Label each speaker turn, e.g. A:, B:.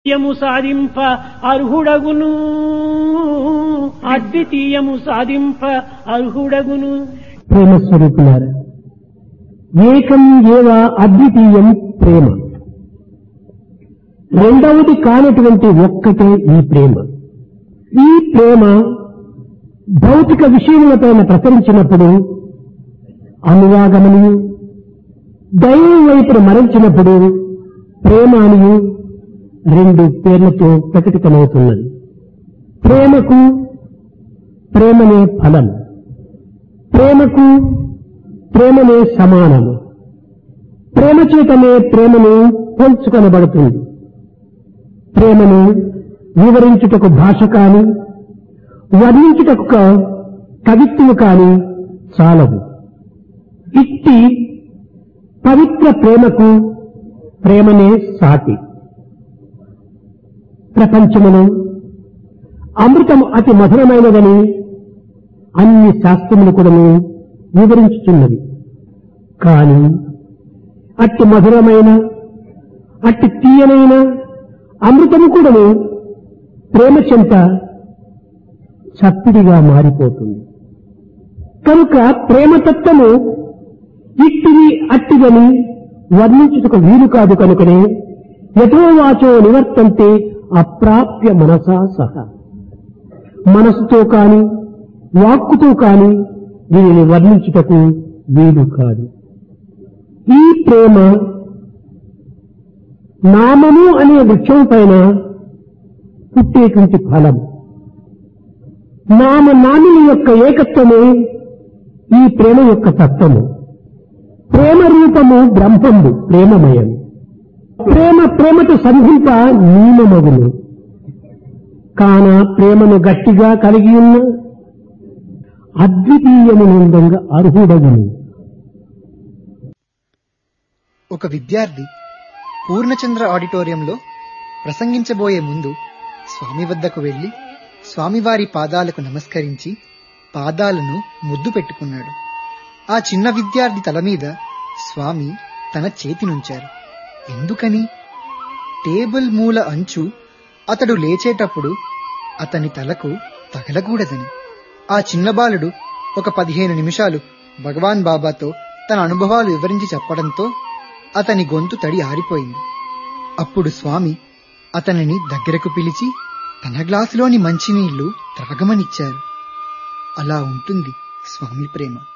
A: అద్వితీయము సాధింప అర్హుడగును అద్వితీయము సాధింప అర్హుడగును
B: ప్రేమ స్వరూపులారా ఏకం ఏవ అద్వితీయం ప్రేమ రెండవది కానటువంటి ఒక్కటే ఈ ప్రేమ ఈ ప్రేమ భౌతిక విషయములపైన ప్రసరించినప్పుడు అనురాగమని దైవం వైపున మరల్చినప్పుడు ప్రేమ అని రెండు పేర్లతో ప్రకటితమవుతున్నది ప్రేమకు ప్రేమనే ఫలం ప్రేమకు ప్రేమనే సమానము ప్రేమ చేతనే ప్రేమను పోల్చుకొనబడుతుంది ప్రేమను వివరించుటకు భాష కాని వర్ణించుటకు కవిత్వము కాని చాలదు ఇట్టి పవిత్ర ప్రేమకు ప్రేమనే సాటి ప్రపంచమును అమృతము అతి మధురమైనదని అన్ని శాస్త్రములు కూడాను వివరించుతున్నది కానీ అట్టి మధురమైన అట్టి తీయనైన అమృతము కూడాను ప్రేమ చెంత చప్పిడిగా మారిపోతుంది కనుక ప్రేమతత్వము ఇట్టిది అట్టిదని వర్ణించుటకు వీలు కాదు కనుకనే యథోవాచో నివర్తంతే అప్రాప్య మనసా సహా మనసుతో కాని వాక్కుతో కాని దీనిని వర్ణించుటకు వీలు కాదు ఈ ప్రేమ నామము అనే వృక్షం పైన పుట్టేటువంటి ఫలం నామ నామిని యొక్క ఏకత్వమే ఈ ప్రేమ యొక్క తత్వము ప్రేమ రూపము బ్రహ్మము ప్రేమమయం ప్రేమ ప్రేమతో సంధింప నియమమగును కాన ప్రేమను గట్టిగా కలిగి ఉన్న అద్వితీయమునందంగా అర్హుడగును
C: ఒక విద్యార్థి పూర్ణచంద్ర ఆడిటోరియంలో ప్రసంగించబోయే ముందు స్వామి వద్దకు వెళ్లి స్వామివారి పాదాలకు నమస్కరించి పాదాలను ముద్దు పెట్టుకున్నాడు ఆ చిన్న విద్యార్థి తల మీద స్వామి తన చేతి నుంచారు ఎందుకని టేబుల్ మూల అంచు అతడు లేచేటప్పుడు అతని తలకు తగలకూడదని ఆ చిన్న బాలుడు ఒక పదిహేను నిమిషాలు భగవాన్ బాబాతో తన అనుభవాలు వివరించి చెప్పడంతో అతని గొంతు తడి ఆరిపోయింది అప్పుడు స్వామి అతనిని దగ్గరకు పిలిచి తన గ్లాసులోని మంచినీళ్లు త్రాగమనిచ్చారు అలా ఉంటుంది స్వామి ప్రేమ